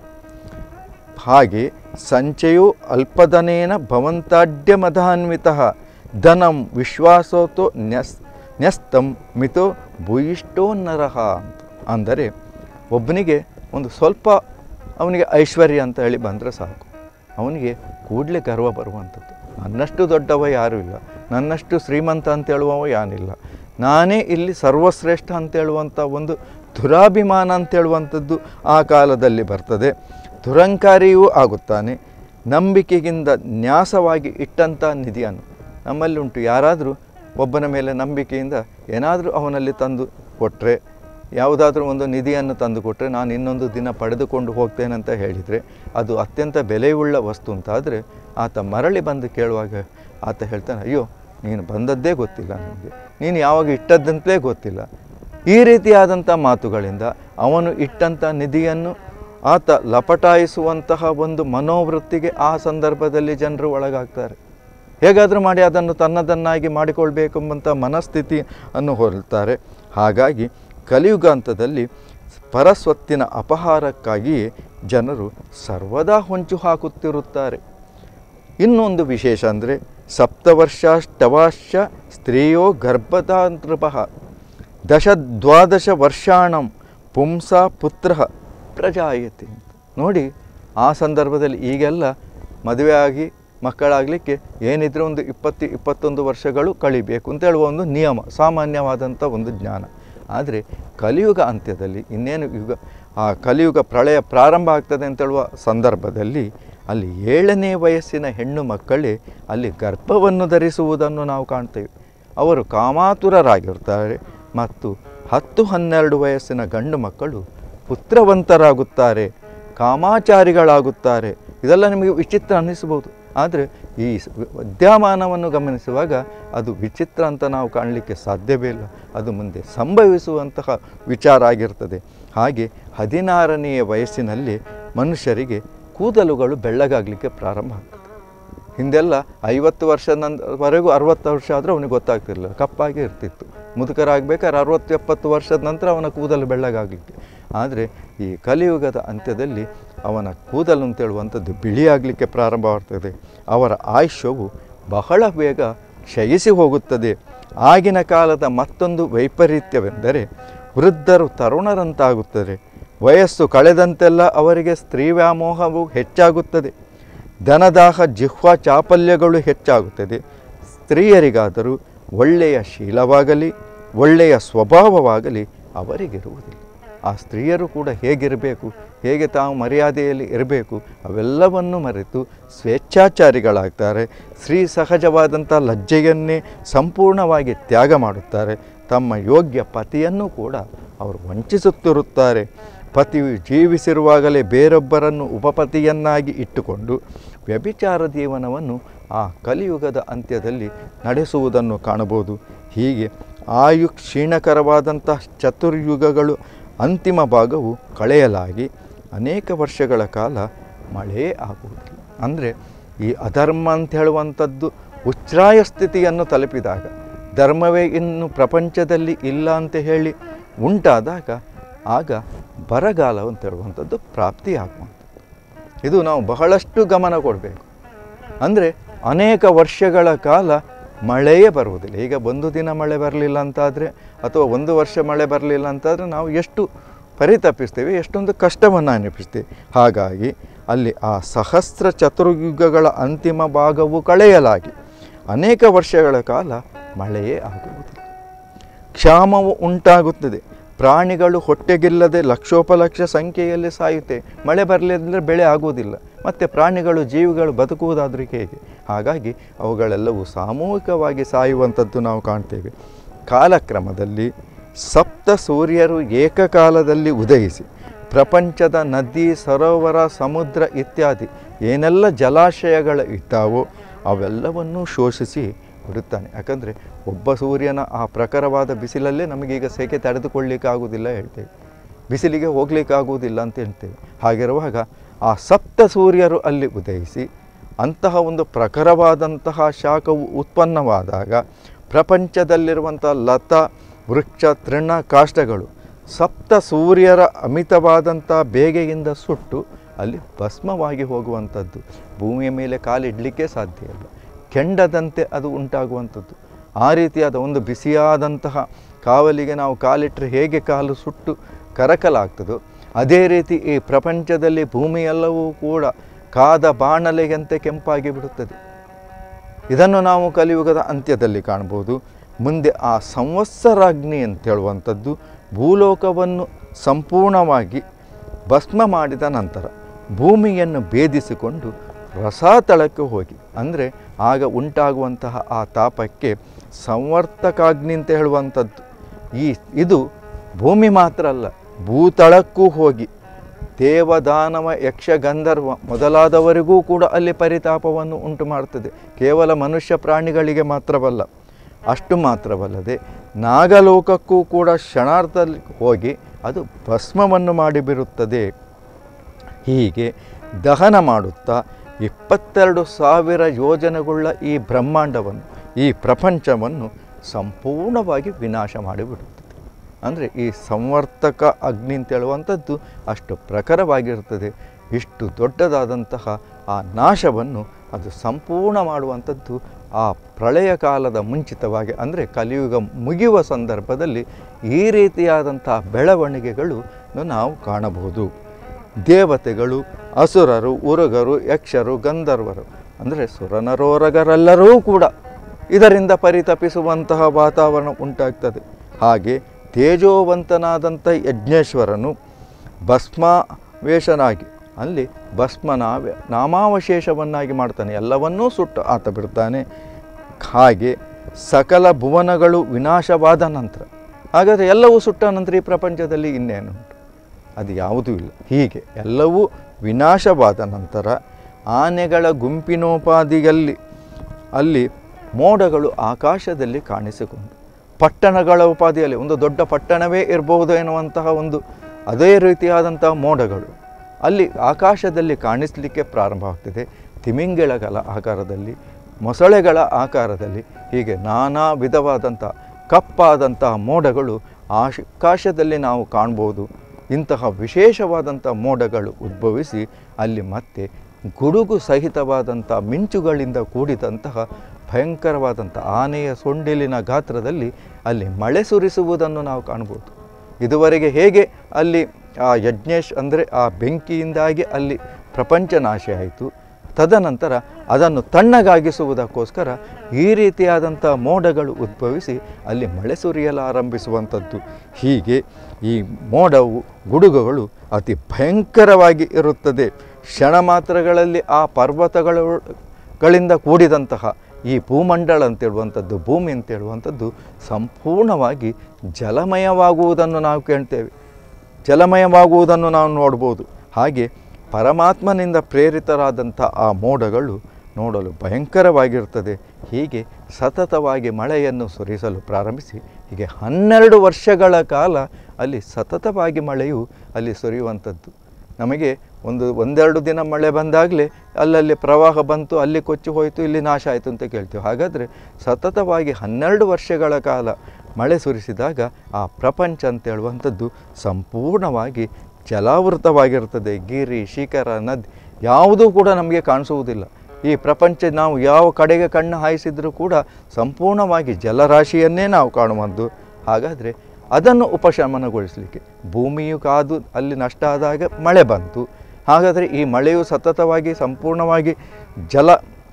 ಹಾಗೆ ಸಂಚಯೋ ಅಲ್ಪಧನೇನ ಭವಂತಾಡ್ಯ ಮಧಾನ್ವಿತ ಧನಂ ವಿಶ್ವಾಸೋತೋ ನ್ಯಸ್ ನ್ಯಸ್ತಂ ಮಿತೋ ಭೂಯಿಷ್ಟೋ ನರಹ ಅಂತ ಅಂದರೆ ಒಬ್ಬನಿಗೆ ಒಂದು ಸ್ವಲ್ಪ ಅವನಿಗೆ ಐಶ್ವರ್ಯ ಅಂತ ಹೇಳಿ ಬಂದರೆ ಸಾಕು ಅವನಿಗೆ ಕೂಡಲೇ ಗರ್ವ ಬರುವಂಥದ್ದು ನನ್ನಷ್ಟು ದೊಡ್ಡವ ಯಾರೂ ಇಲ್ಲ ನನ್ನಷ್ಟು ಶ್ರೀಮಂತ ಅಂತ ಹೇಳುವವ ಯಾನಿಲ್ಲ ನಾನೇ ಇಲ್ಲಿ ಸರ್ವಶ್ರೇಷ್ಠ ಅಂತ ಹೇಳುವಂಥ ಒಂದು ದುರಾಭಿಮಾನ ಅಂತ ಹೇಳುವಂಥದ್ದು ಆ ಕಾಲದಲ್ಲಿ ಬರ್ತದೆ ದುರಂಕಾರಿಯೂ ಆಗುತ್ತಾನೆ ನಂಬಿಕೆಗಿಂತ ನ್ಯಾಸವಾಗಿ ಇಟ್ಟಂಥ ನಿಧಿಯನ್ನು ನಮ್ಮಲ್ಲಿ ಉಂಟು ಯಾರಾದರೂ ಒಬ್ಬನ ಮೇಲೆ ನಂಬಿಕೆಯಿಂದ ಏನಾದರೂ ಅವನಲ್ಲಿ ತಂದು ಕೊಟ್ಟರೆ ಯಾವುದಾದ್ರೂ ಒಂದು ನಿಧಿಯನ್ನು ತಂದು ಕೊಟ್ಟರೆ ನಾನು ಇನ್ನೊಂದು ದಿನ ಪಡೆದುಕೊಂಡು ಹೋಗ್ತೇನೆ ಅಂತ ಹೇಳಿದರೆ ಅದು ಅತ್ಯಂತ ಬೆಲೆಯುಳ್ಳ ವಸ್ತು ಅಂತಾದರೆ ಆತ ಮರಳಿ ಬಂದು ಕೇಳುವಾಗ ಆತ ಹೇಳ್ತಾನೆ ಅಯ್ಯೋ ನೀನು ಬಂದದ್ದೇ ಗೊತ್ತಿಲ್ಲ ನನಗೆ ನೀನು ಯಾವಾಗ ಇಟ್ಟದ್ದಂತಲೇ ಗೊತ್ತಿಲ್ಲ ಈ ರೀತಿಯಾದಂಥ ಮಾತುಗಳಿಂದ ಅವನು ಇಟ್ಟಂಥ ನಿಧಿಯನ್ನು ಆತ ಲಪಟಾಯಿಸುವಂತಹ ಒಂದು ಮನೋವೃತ್ತಿಗೆ ಆ ಸಂದರ್ಭದಲ್ಲಿ ಜನರು ಒಳಗಾಗ್ತಾರೆ ಹೇಗಾದರೂ ಮಾಡಿ ಅದನ್ನು ತನ್ನದನ್ನಾಗಿ ಮಾಡಿಕೊಳ್ಬೇಕೆಂಬಂಥ ಮನಸ್ಥಿತಿ ಅನ್ನು ಹೊರಲ್ತಾರೆ ಹಾಗಾಗಿ ಕಲಿಯುಗಾಂತದಲ್ಲಿ ಪರಸ್ವತ್ತಿನ ಅಪಹಾರಕ್ಕಾಗಿಯೇ ಜನರು ಸರ್ವದಾ ಹೊಂಚು ಹಾಕುತ್ತಿರುತ್ತಾರೆ ಇನ್ನೊಂದು ವಿಶೇಷ ಅಂದರೆ ಸಪ್ತವರ್ಷಾಷ್ಟವಾಶ್ಚ ಸ್ತ್ರೀಯೋ ಗರ್ಭದಾನೃಪ ದಶ ದ್ವಾದಶ ವರ್ಷಾಣಂ ಪುಂಸ ಪುತ್ರ ಪ್ರಜಾಯತೆ ಅಂತ ನೋಡಿ ಆ ಸಂದರ್ಭದಲ್ಲಿ ಈಗೆಲ್ಲ ಮದುವೆ ಆಗಿ ಮಕ್ಕಳಾಗಲಿಕ್ಕೆ ಏನಿದ್ರೆ ಒಂದು ಇಪ್ಪತ್ತು ಇಪ್ಪತ್ತೊಂದು ವರ್ಷಗಳು ಕಳಿಬೇಕು ಅಂತ ಹೇಳುವ ಒಂದು ನಿಯಮ ಸಾಮಾನ್ಯವಾದಂಥ ಒಂದು ಜ್ಞಾನ ಆದರೆ ಕಲಿಯುಗ ಅಂತ್ಯದಲ್ಲಿ ಇನ್ನೇನು ಯುಗ ಆ ಕಲಿಯುಗ ಪ್ರಳಯ ಪ್ರಾರಂಭ ಆಗ್ತದೆ ಅಂತ ಹೇಳುವ ಸಂದರ್ಭದಲ್ಲಿ ಅಲ್ಲಿ ಏಳನೇ ವಯಸ್ಸಿನ ಹೆಣ್ಣು ಮಕ್ಕಳೇ ಅಲ್ಲಿ ಗರ್ಭವನ್ನು ಧರಿಸುವುದನ್ನು ನಾವು ಕಾಣ್ತೇವೆ ಅವರು ಕಾಮಾತುರರಾಗಿರ್ತಾರೆ ಮತ್ತು ಹತ್ತು ಹನ್ನೆರಡು ವಯಸ್ಸಿನ ಗಂಡು ಮಕ್ಕಳು ಪುತ್ರವಂತರಾಗುತ್ತಾರೆ ಕಾಮಾಚಾರಿಗಳಾಗುತ್ತಾರೆ ಇದೆಲ್ಲ ನಿಮಗೆ ವಿಚಿತ್ರ ಅನ್ನಿಸ್ಬೋದು ಆದರೆ ಈ ಸ್- ವಿದ್ಯಮಾನವನ್ನು ಗಮನಿಸುವಾಗ ಅದು ವಿಚಿತ್ರ ಅಂತ ನಾವು ಕಾಣಲಿಕ್ಕೆ ಸಾಧ್ಯವೇ ಇಲ್ಲ ಅದು ಮುಂದೆ ಸಂಭವಿಸುವಂತಹ ವಿಚಾರ ಆಗಿರ್ತದೆ ಹಾಗೆ ಹದಿನಾರನೆಯ ವಯಸ್ಸಿನಲ್ಲಿ ಮನುಷ್ಯರಿಗೆ ಕೂದಲುಗಳು ಬೆಳ್ಳಗಾಗಲಿಕ್ಕೆ ಪ್ರಾರಂಭ ಆಗ್ತದೆ ಹಿಂದೆಲ್ಲ ಐವತ್ತು ವರ್ಷ ನಂತರವರೆಗೂ ಅರವತ್ತು ವರ್ಷ ಆದರೆ ಅವನಿಗೆ ಗೊತ್ತಾಗ್ತಿರಲಿಲ್ಲ ಕಪ್ಪಾಗಿ ಇರ್ತಿತ್ತು ಮುದುಕರಾಗಬೇಕಾದ್ರೆ ಅರವತ್ತು ಎಪ್ಪತ್ತು ವರ್ಷದ ನಂತರ ಅವನ ಕೂದಲು ಬೆಳ್ಳಗಾಗಲಿಕ್ಕೆ ಆದರೆ ಈ ಕಲಿಯುಗದ ಅಂತ್ಯದಲ್ಲಿ ಅವನ ಕೂದಲು ಅಂತೇಳುವಂಥದ್ದು ಬಿಳಿಯಾಗಲಿಕ್ಕೆ ಪ್ರಾರಂಭವಾಗ್ತದೆ ಅವರ ಆಯುಷ್ಯವು ಬಹಳ ಬೇಗ ಕ್ಷಯಿಸಿ ಹೋಗುತ್ತದೆ ಆಗಿನ ಕಾಲದ ಮತ್ತೊಂದು ವೈಪರೀತ್ಯವೆಂದರೆ ವೃದ್ಧರು ತರುಣರಂತಾಗುತ್ತದೆ ವಯಸ್ಸು ಕಳೆದಂತೆಲ್ಲ ಅವರಿಗೆ ಸ್ತ್ರೀ ವ್ಯಾಮೋಹವು ಹೆಚ್ಚಾಗುತ್ತದೆ ಧನದಾಹ ಜಿಹ್ವಾ ಚಾಪಲ್ಯಗಳು ಹೆಚ್ಚಾಗುತ್ತದೆ ಸ್ತ್ರೀಯರಿಗಾದರೂ ಒಳ್ಳೆಯ ಶೀಲವಾಗಲಿ ಒಳ್ಳೆಯ ಸ್ವಭಾವವಾಗಲಿ ಅವರಿಗಿರುವುದಿಲ್ಲ ಆ ಸ್ತ್ರೀಯರು ಕೂಡ ಹೇಗಿರಬೇಕು ಹೇಗೆ ತಾವು ಮರ್ಯಾದೆಯಲ್ಲಿ ಇರಬೇಕು ಅವೆಲ್ಲವನ್ನು ಮರೆತು ಸ್ವೇಚ್ಛಾಚಾರಿಗಳಾಗ್ತಾರೆ ಸ್ತ್ರೀ ಸಹಜವಾದಂಥ ಲಜ್ಜೆಯನ್ನೇ ಸಂಪೂರ್ಣವಾಗಿ ತ್ಯಾಗ ಮಾಡುತ್ತಾರೆ ತಮ್ಮ ಯೋಗ್ಯ ಪತಿಯನ್ನು ಕೂಡ ಅವರು ವಂಚಿಸುತ್ತಿರುತ್ತಾರೆ ಪತಿಯು ಜೀವಿಸಿರುವಾಗಲೇ ಬೇರೊಬ್ಬರನ್ನು ಉಪಪತಿಯನ್ನಾಗಿ ಇಟ್ಟುಕೊಂಡು ವ್ಯಭಿಚಾರ ಜೀವನವನ್ನು ಆ ಕಲಿಯುಗದ ಅಂತ್ಯದಲ್ಲಿ ನಡೆಸುವುದನ್ನು ಕಾಣಬಹುದು ಹೀಗೆ ಆಯು ಕ್ಷೀಣಕರವಾದಂಥ ಚತುರ್ಯುಗಗಳು ಅಂತಿಮ ಭಾಗವು ಕಳೆಯಲಾಗಿ ಅನೇಕ ವರ್ಷಗಳ ಕಾಲ ಮಳೆಯೇ ಆಗುವುದಿಲ್ಲ ಅಂದರೆ ಈ ಅಧರ್ಮ ಅಂತ ಹೇಳುವಂಥದ್ದು ಉಚ್ಛ್ರಾಯ ಸ್ಥಿತಿಯನ್ನು ತಲುಪಿದಾಗ ಧರ್ಮವೇ ಇನ್ನು ಪ್ರಪಂಚದಲ್ಲಿ ಇಲ್ಲ ಅಂತ ಹೇಳಿ ಉಂಟಾದಾಗ ಆಗ ಬರಗಾಲ ಅಂತ ಹೇಳುವಂಥದ್ದು ಪ್ರಾಪ್ತಿಯಾಗುವಂಥದ್ದು ಇದು ನಾವು ಬಹಳಷ್ಟು ಗಮನ ಕೊಡಬೇಕು ಅಂದರೆ ಅನೇಕ ವರ್ಷಗಳ ಕಾಲ ಮಳೆಯೇ ಬರುವುದಿಲ್ಲ ಈಗ ಒಂದು ದಿನ ಮಳೆ ಬರಲಿಲ್ಲ ಅಂತಾದರೆ ಅಥವಾ ಒಂದು ವರ್ಷ ಮಳೆ ಬರಲಿಲ್ಲ ಅಂತಾದರೆ ನಾವು ಎಷ್ಟು ಪರಿತಪಿಸ್ತೇವೆ ಎಷ್ಟೊಂದು ಕಷ್ಟವನ್ನು ಅನುಭವಿಸ್ತೇವೆ ಹಾಗಾಗಿ ಅಲ್ಲಿ ಆ ಸಹಸ್ರ ಚತುರ್ಯುಗಗಳ ಅಂತಿಮ ಭಾಗವು ಕಳೆಯಲಾಗಿ ಅನೇಕ ವರ್ಷಗಳ ಕಾಲ ಮಳೆಯೇ ಆಗುವುದಿಲ್ಲ ಕ್ಷಾಮವು ಉಂಟಾಗುತ್ತದೆ ಪ್ರಾಣಿಗಳು ಹೊಟ್ಟೆಗಿಲ್ಲದೆ ಲಕ್ಷೋಪಲಕ್ಷ ಸಂಖ್ಯೆಯಲ್ಲಿ ಸಾಯುತ್ತೆ ಮಳೆ ಬರಲಿದ್ರೆ ಬೆಳೆ ಆಗುವುದಿಲ್ಲ ಮತ್ತು ಪ್ರಾಣಿಗಳು ಜೀವಿಗಳು ಬದುಕುವುದಾದರೂ ಹೇಗೆ ಹಾಗಾಗಿ ಅವುಗಳೆಲ್ಲವೂ ಸಾಮೂಹಿಕವಾಗಿ ಸಾಯುವಂಥದ್ದು ನಾವು ಕಾಣ್ತೇವೆ ಕಾಲಕ್ರಮದಲ್ಲಿ ಸಪ್ತ ಸೂರ್ಯರು ಏಕಕಾಲದಲ್ಲಿ ಉದಯಿಸಿ ಪ್ರಪಂಚದ ನದಿ ಸರೋವರ ಸಮುದ್ರ ಇತ್ಯಾದಿ ಏನೆಲ್ಲ ಜಲಾಶಯಗಳು ಇದ್ದಾವೋ ಅವೆಲ್ಲವನ್ನೂ ಶೋಷಿಸಿ ಬಿಡುತ್ತಾನೆ ಯಾಕಂದರೆ ಒಬ್ಬ ಸೂರ್ಯನ ಆ ಪ್ರಖರವಾದ ಬಿಸಿಲಲ್ಲೇ ನಮಗೀಗ ಸೆಕೆ ತಡೆದುಕೊಳ್ಳಿಕ್ಕಾಗುವುದಿಲ್ಲ ಹೇಳ್ತೇವೆ ಬಿಸಿಲಿಗೆ ಹೋಗಲಿಕ್ಕಾಗುವುದಿಲ್ಲ ಅಂತ ಹೇಳ್ತೇವೆ ಹಾಗಿರುವಾಗ ಆ ಸಪ್ತ ಸೂರ್ಯರು ಅಲ್ಲಿ ಉದಯಿಸಿ ಅಂತಹ ಒಂದು ಪ್ರಖರವಾದಂತಹ ಶಾಖವು ಉತ್ಪನ್ನವಾದಾಗ ಪ್ರಪಂಚದಲ್ಲಿರುವಂಥ ಲತಾ ವೃಕ್ಷ ತೃಣ ಕಾಷ್ಟಗಳು ಸಪ್ತ ಸೂರ್ಯರ ಅಮಿತವಾದಂಥ ಬೇಗೆಯಿಂದ ಸುಟ್ಟು ಅಲ್ಲಿ ಭಸ್ಮವಾಗಿ ಹೋಗುವಂಥದ್ದು ಭೂಮಿಯ ಮೇಲೆ ಕಾಲಿಡಲಿಕ್ಕೆ ಸಾಧ್ಯ ಇಲ್ಲ ಕೆಂಡದಂತೆ ಅದು ಉಂಟಾಗುವಂಥದ್ದು ಆ ರೀತಿಯಾದ ಒಂದು ಬಿಸಿಯಾದಂತಹ ಕಾವಲಿಗೆ ನಾವು ಕಾಲಿಟ್ಟರೆ ಹೇಗೆ ಕಾಲು ಸುಟ್ಟು ಕರಕಲಾಗ್ತದೋ ಅದೇ ರೀತಿ ಈ ಪ್ರಪಂಚದಲ್ಲಿ ಭೂಮಿಯೆಲ್ಲವೂ ಕೂಡ ಕಾದ ಬಾಣಲೆಯಂತೆ ಕೆಂಪಾಗಿ ಬಿಡುತ್ತದೆ ಇದನ್ನು ನಾವು ಕಲಿಯುಗದ ಅಂತ್ಯದಲ್ಲಿ ಕಾಣ್ಬೋದು ಮುಂದೆ ಆ ಸಂವತ್ಸರಾಗ್ನಿ ಅಂತ ಹೇಳುವಂಥದ್ದು ಭೂಲೋಕವನ್ನು ಸಂಪೂರ್ಣವಾಗಿ ಭಸ್ಮ ಮಾಡಿದ ನಂತರ ಭೂಮಿಯನ್ನು ಭೇದಿಸಿಕೊಂಡು ರಸಾತಳಕ್ಕೆ ಹೋಗಿ ಅಂದರೆ ಆಗ ಉಂಟಾಗುವಂತಹ ಆ ತಾಪಕ್ಕೆ ಸಂವರ್ತಕಾಗ್ನಿ ಅಂತ ಹೇಳುವಂಥದ್ದು ಈ ಇದು ಭೂಮಿ ಮಾತ್ರ ಅಲ್ಲ ಭೂತಳಕ್ಕೂ ಹೋಗಿ ದೇವದಾನವ ಯಕ್ಷ ಗಂಧರ್ವ ಮೊದಲಾದವರಿಗೂ ಕೂಡ ಅಲ್ಲಿ ಪರಿತಾಪವನ್ನು ಉಂಟು ಮಾಡ್ತದೆ ಕೇವಲ ಮನುಷ್ಯ ಪ್ರಾಣಿಗಳಿಗೆ ಮಾತ್ರವಲ್ಲ ಅಷ್ಟು ಮಾತ್ರವಲ್ಲದೆ ನಾಗಲೋಕಕ್ಕೂ ಕೂಡ ಕ್ಷಣಾರ್ಧದಲ್ಲಿ ಹೋಗಿ ಅದು ಭಸ್ಮವನ್ನು ಮಾಡಿಬಿರುತ್ತದೆ ಹೀಗೆ ದಹನ ಮಾಡುತ್ತಾ ಇಪ್ಪತ್ತೆರಡು ಸಾವಿರ ಯೋಜನೆಗುಳ್ಳ ಈ ಬ್ರಹ್ಮಾಂಡವನ್ನು ಈ ಪ್ರಪಂಚವನ್ನು ಸಂಪೂರ್ಣವಾಗಿ ವಿನಾಶ ಮಾಡಿಬಿಡುತ್ತದೆ ಅಂದರೆ ಈ ಸಂವರ್ತಕ ಅಗ್ನಿ ಅಂತ ಹೇಳುವಂಥದ್ದು ಅಷ್ಟು ಪ್ರಖರವಾಗಿರ್ತದೆ ಇಷ್ಟು ದೊಡ್ಡದಾದಂತಹ ಆ ನಾಶವನ್ನು ಅದು ಸಂಪೂರ್ಣ ಮಾಡುವಂಥದ್ದು ಆ ಪ್ರಳಯ ಕಾಲದ ಮುಂಚಿತವಾಗಿ ಅಂದರೆ ಕಲಿಯುಗ ಮುಗಿಯುವ ಸಂದರ್ಭದಲ್ಲಿ ಈ ರೀತಿಯಾದಂತಹ ಬೆಳವಣಿಗೆಗಳು ನಾವು ಕಾಣಬಹುದು ದೇವತೆಗಳು ಅಸುರರು ಉರುಗರು ಯಕ್ಷರು ಗಂಧರ್ವರು ಅಂದರೆ ಸುರನರೋರಗರೆಲ್ಲರೂ ಕೂಡ ಇದರಿಂದ ಪರಿತಪಿಸುವಂತಹ ವಾತಾವರಣ ಉಂಟಾಗ್ತದೆ ಹಾಗೆ ತೇಜೋವಂತನಾದಂಥ ಯಜ್ಞೇಶ್ವರನು ಭಸ್ಮಾವೇಶನಾಗಿ ಅಲ್ಲಿ ಭಸ್ಮನಾವ ನಾಮಾವಶೇಷವನ್ನಾಗಿ ಮಾಡ್ತಾನೆ ಎಲ್ಲವನ್ನೂ ಸುಟ್ಟು ಆತ ಬಿಡ್ತಾನೆ ಹಾಗೆ ಸಕಲ ಭುವನಗಳು ವಿನಾಶವಾದ ನಂತರ ಹಾಗಾದರೆ ಎಲ್ಲವೂ ಸುಟ್ಟ ನಂತರ ಈ ಪ್ರಪಂಚದಲ್ಲಿ ಇನ್ನೇನು ಉಂಟು ಅದು ಯಾವುದೂ ಇಲ್ಲ ಹೀಗೆ ಎಲ್ಲವೂ ವಿನಾಶವಾದ ನಂತರ ಆನೆಗಳ ಗುಂಪಿನೋಪಾದಿಯಲ್ಲಿ ಅಲ್ಲಿ ಮೋಡಗಳು ಆಕಾಶದಲ್ಲಿ ಕಾಣಿಸಿಕೊಂಡು ಪಟ್ಟಣಗಳ ಉಪಾಧಿಯಲ್ಲಿ ಒಂದು ದೊಡ್ಡ ಪಟ್ಟಣವೇ ಇರಬಹುದು ಎನ್ನುವಂತಹ ಒಂದು ಅದೇ ರೀತಿಯಾದಂತಹ ಮೋಡಗಳು ಅಲ್ಲಿ ಆಕಾಶದಲ್ಲಿ ಕಾಣಿಸಲಿಕ್ಕೆ ಪ್ರಾರಂಭ ಆಗ್ತದೆ ತಿಮಿಂಗಿಳಗಳ ಆಕಾರದಲ್ಲಿ ಮೊಸಳೆಗಳ ಆಕಾರದಲ್ಲಿ ಹೀಗೆ ನಾನಾ ವಿಧವಾದಂಥ ಕಪ್ಪಾದಂಥ ಮೋಡಗಳು ಆಕಾಶದಲ್ಲಿ ನಾವು ಕಾಣ್ಬೋದು ಇಂತಹ ವಿಶೇಷವಾದಂಥ ಮೋಡಗಳು ಉದ್ಭವಿಸಿ ಅಲ್ಲಿ ಮತ್ತೆ ಗುಡುಗು ಸಹಿತವಾದಂಥ ಮಿಂಚುಗಳಿಂದ ಕೂಡಿದಂತಹ ಭಯಂಕರವಾದಂಥ ಆನೆಯ ಸೊಂಡಿಲಿನ ಗಾತ್ರದಲ್ಲಿ ಅಲ್ಲಿ ಮಳೆ ಸುರಿಸುವುದನ್ನು ನಾವು ಕಾಣ್ಬೋದು ಇದುವರೆಗೆ ಹೇಗೆ ಅಲ್ಲಿ ಆ ಯಜ್ಞೇಶ್ ಅಂದರೆ ಆ ಬೆಂಕಿಯಿಂದಾಗಿ ಅಲ್ಲಿ ಪ್ರಪಂಚ ನಾಶ ಆಯಿತು ತದನಂತರ ಅದನ್ನು ತಣ್ಣಗಾಗಿಸುವುದಕ್ಕೋಸ್ಕರ ಈ ರೀತಿಯಾದಂಥ ಮೋಡಗಳು ಉದ್ಭವಿಸಿ ಅಲ್ಲಿ ಮಳೆ ಸುರಿಯಲಾರಂಭಿಸುವಂಥದ್ದು ಹೀಗೆ ಈ ಮೋಡವು ಗುಡುಗುಗಳು ಅತಿ ಭಯಂಕರವಾಗಿ ಇರುತ್ತದೆ ಕ್ಷಣ ಮಾತ್ರಗಳಲ್ಲಿ ಆ ಪರ್ವತಗಳು ಗಳಿಂದ ಕೂಡಿದಂತಹ ಈ ಭೂಮಂಡಲ ಅಂತೇಳುವಂಥದ್ದು ಭೂಮಿ ಅಂತೇಳುವಂಥದ್ದು ಸಂಪೂರ್ಣವಾಗಿ ಜಲಮಯವಾಗುವುದನ್ನು ನಾವು ಕೇಳ್ತೇವೆ ಜಲಮಯವಾಗುವುದನ್ನು ನಾವು ನೋಡ್ಬೋದು ಹಾಗೆ ಪರಮಾತ್ಮನಿಂದ ಪ್ರೇರಿತರಾದಂಥ ಆ ಮೋಡಗಳು ನೋಡಲು ಭಯಂಕರವಾಗಿರ್ತದೆ ಹೀಗೆ ಸತತವಾಗಿ ಮಳೆಯನ್ನು ಸುರಿಸಲು ಪ್ರಾರಂಭಿಸಿ ಹೀಗೆ ಹನ್ನೆರಡು ವರ್ಷಗಳ ಕಾಲ ಅಲ್ಲಿ ಸತತವಾಗಿ ಮಳೆಯು ಅಲ್ಲಿ ಸುರಿಯುವಂಥದ್ದು ನಮಗೆ ಒಂದು ಒಂದೆರಡು ದಿನ ಮಳೆ ಬಂದಾಗಲೇ ಅಲ್ಲಲ್ಲಿ ಪ್ರವಾಹ ಬಂತು ಅಲ್ಲಿ ಕೊಚ್ಚಿ ಹೋಯಿತು ಇಲ್ಲಿ ನಾಶ ಆಯಿತು ಅಂತ ಕೇಳ್ತೀವಿ ಹಾಗಾದರೆ ಸತತವಾಗಿ ಹನ್ನೆರಡು ವರ್ಷಗಳ ಕಾಲ ಮಳೆ ಸುರಿಸಿದಾಗ ಆ ಪ್ರಪಂಚ ಅಂತ ಹೇಳುವಂಥದ್ದು ಸಂಪೂರ್ಣವಾಗಿ ಜಲಾವೃತವಾಗಿರ್ತದೆ ಗಿರಿ ಶಿಖರ ನದಿ ಯಾವುದೂ ಕೂಡ ನಮಗೆ ಕಾಣಿಸುವುದಿಲ್ಲ ಈ ಪ್ರಪಂಚ ನಾವು ಯಾವ ಕಡೆಗೆ ಕಣ್ಣು ಹಾಯಿಸಿದರೂ ಕೂಡ ಸಂಪೂರ್ಣವಾಗಿ ಜಲರಾಶಿಯನ್ನೇ ನಾವು ಕಾಣುವಂಥದ್ದು ಹಾಗಾದರೆ ಅದನ್ನು ಉಪಶಮನಗೊಳಿಸಲಿಕ್ಕೆ ಭೂಮಿಯು ಕಾದು ಅಲ್ಲಿ ನಷ್ಟ ಆದಾಗ ಮಳೆ ಬಂತು ಹಾಗಾದರೆ ಈ ಮಳೆಯು ಸತತವಾಗಿ ಸಂಪೂರ್ಣವಾಗಿ ಜಲ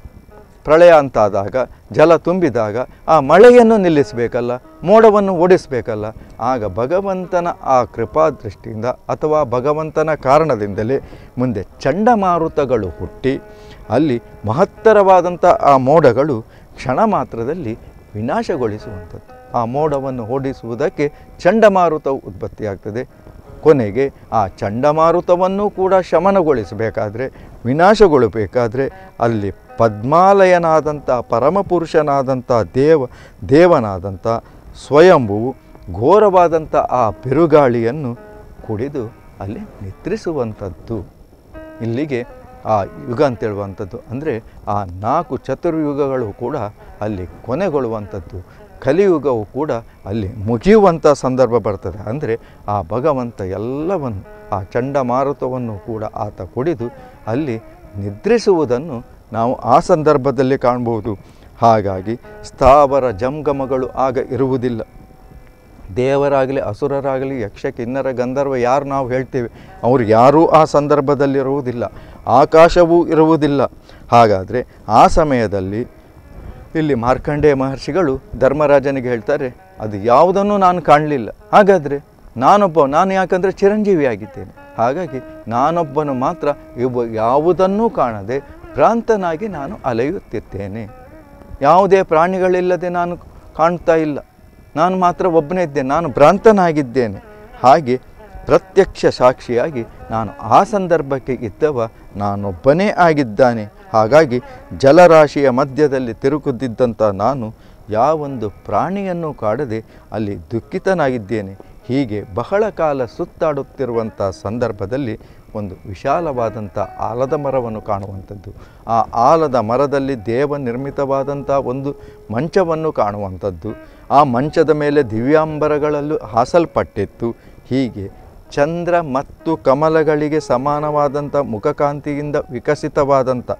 ಪ್ರಳಯ ಅಂತಾದಾಗ ಜಲ ತುಂಬಿದಾಗ ಆ ಮಳೆಯನ್ನು ನಿಲ್ಲಿಸಬೇಕಲ್ಲ ಮೋಡವನ್ನು ಓಡಿಸಬೇಕಲ್ಲ ಆಗ ಭಗವಂತನ ಆ ಕೃಪಾ ದೃಷ್ಟಿಯಿಂದ ಅಥವಾ ಭಗವಂತನ ಕಾರಣದಿಂದಲೇ ಮುಂದೆ ಚಂಡಮಾರುತಗಳು ಹುಟ್ಟಿ ಅಲ್ಲಿ ಮಹತ್ತರವಾದಂಥ ಆ ಮೋಡಗಳು ಕ್ಷಣ ಮಾತ್ರದಲ್ಲಿ ವಿನಾಶಗೊಳಿಸುವಂಥದ್ದು ಆ ಮೋಡವನ್ನು ಓಡಿಸುವುದಕ್ಕೆ ಚಂಡಮಾರುತವು ಉತ್ಪತ್ತಿಯಾಗ್ತದೆ ಕೊನೆಗೆ ಆ ಚಂಡಮಾರುತವನ್ನು ಕೂಡ ಶಮನಗೊಳಿಸಬೇಕಾದ್ರೆ ವಿನಾಶಗೊಳ್ಳಬೇಕಾದ್ರೆ ಅಲ್ಲಿ ಪದ್ಮಾಲಯನಾದಂಥ ಪರಮಪುರುಷನಾದಂಥ ದೇವ ದೇವನಾದಂಥ ಸ್ವಯಂಭುವು ಘೋರವಾದಂಥ ಆ ಬಿರುಗಾಳಿಯನ್ನು ಕುಡಿದು ಅಲ್ಲಿ ನಿದ್ರಿಸುವಂಥದ್ದು ಇಲ್ಲಿಗೆ ಆ ಯುಗ ಅಂತೇಳುವಂಥದ್ದು ಅಂದರೆ ಆ ನಾಲ್ಕು ಚತುರ್ಯುಗಗಳು ಕೂಡ ಅಲ್ಲಿ ಕೊನೆಗೊಳ್ಳುವಂಥದ್ದು ಕಲಿಯುಗವು ಕೂಡ ಅಲ್ಲಿ ಮುಗಿಯುವಂಥ ಸಂದರ್ಭ ಬರ್ತದೆ ಅಂದರೆ ಆ ಭಗವಂತ ಎಲ್ಲವನ್ನು ಆ ಚಂಡಮಾರುತವನ್ನು ಕೂಡ ಆತ ಕುಡಿದು ಅಲ್ಲಿ ನಿದ್ರಿಸುವುದನ್ನು ನಾವು ಆ ಸಂದರ್ಭದಲ್ಲಿ ಕಾಣ್ಬೋದು ಹಾಗಾಗಿ ಸ್ಥಾವರ ಜಂಗಮಗಳು ಆಗ ಇರುವುದಿಲ್ಲ ದೇವರಾಗಲಿ ಅಸುರರಾಗಲಿ ಯಕ್ಷ ಕಿನ್ನರ ಗಂಧರ್ವ ಯಾರು ನಾವು ಹೇಳ್ತೇವೆ ಅವರು ಯಾರೂ ಆ ಸಂದರ್ಭದಲ್ಲಿರುವುದಿಲ್ಲ ಆಕಾಶವೂ ಇರುವುದಿಲ್ಲ ಹಾಗಾದರೆ ಆ ಸಮಯದಲ್ಲಿ ಇಲ್ಲಿ ಮಾರ್ಕಂಡೇಯ ಮಹರ್ಷಿಗಳು ಧರ್ಮರಾಜನಿಗೆ ಹೇಳ್ತಾರೆ ಅದು ಯಾವುದನ್ನು ನಾನು ಕಾಣಲಿಲ್ಲ ಹಾಗಾದರೆ ನಾನೊಬ್ಬ ನಾನು ಯಾಕಂದರೆ ಚಿರಂಜೀವಿಯಾಗಿದ್ದೇನೆ ಹಾಗಾಗಿ ನಾನೊಬ್ಬನು ಮಾತ್ರ ಇವ ಯಾವುದನ್ನೂ ಕಾಣದೆ ಭ್ರಾಂತನಾಗಿ ನಾನು ಅಲೆಯುತ್ತಿದ್ದೇನೆ ಯಾವುದೇ ಪ್ರಾಣಿಗಳಿಲ್ಲದೆ ನಾನು ಕಾಣ್ತಾ ಇಲ್ಲ ನಾನು ಮಾತ್ರ ಒಬ್ಬನೇ ಇದ್ದೇನೆ ನಾನು ಭ್ರಾಂತನಾಗಿದ್ದೇನೆ ಹಾಗೆ ಪ್ರತ್ಯಕ್ಷ ಸಾಕ್ಷಿಯಾಗಿ ನಾನು ಆ ಸಂದರ್ಭಕ್ಕೆ ಇದ್ದವ ನಾನೊಬ್ಬನೇ ಆಗಿದ್ದಾನೆ ಹಾಗಾಗಿ ಜಲರಾಶಿಯ ಮಧ್ಯದಲ್ಲಿ ತಿರುಗುತ್ತಿದ್ದಂಥ ನಾನು ಯಾವೊಂದು ಪ್ರಾಣಿಯನ್ನು ಕಾಡದೆ ಅಲ್ಲಿ ದುಃಖಿತನಾಗಿದ್ದೇನೆ ಹೀಗೆ ಬಹಳ ಕಾಲ ಸುತ್ತಾಡುತ್ತಿರುವಂಥ ಸಂದರ್ಭದಲ್ಲಿ ಒಂದು ವಿಶಾಲವಾದಂಥ ಆಲದ ಮರವನ್ನು ಕಾಣುವಂಥದ್ದು ಆ ಆಲದ ಮರದಲ್ಲಿ ದೇವ ನಿರ್ಮಿತವಾದಂಥ ಒಂದು ಮಂಚವನ್ನು ಕಾಣುವಂಥದ್ದು ಆ ಮಂಚದ ಮೇಲೆ ದಿವ್ಯಾಂಬರಗಳಲ್ಲೂ ಹಾಸಲ್ಪಟ್ಟಿತ್ತು ಹೀಗೆ ಚಂದ್ರ ಮತ್ತು ಕಮಲಗಳಿಗೆ ಸಮಾನವಾದಂಥ ಮುಖಕಾಂತಿಯಿಂದ ವಿಕಸಿತವಾದಂಥ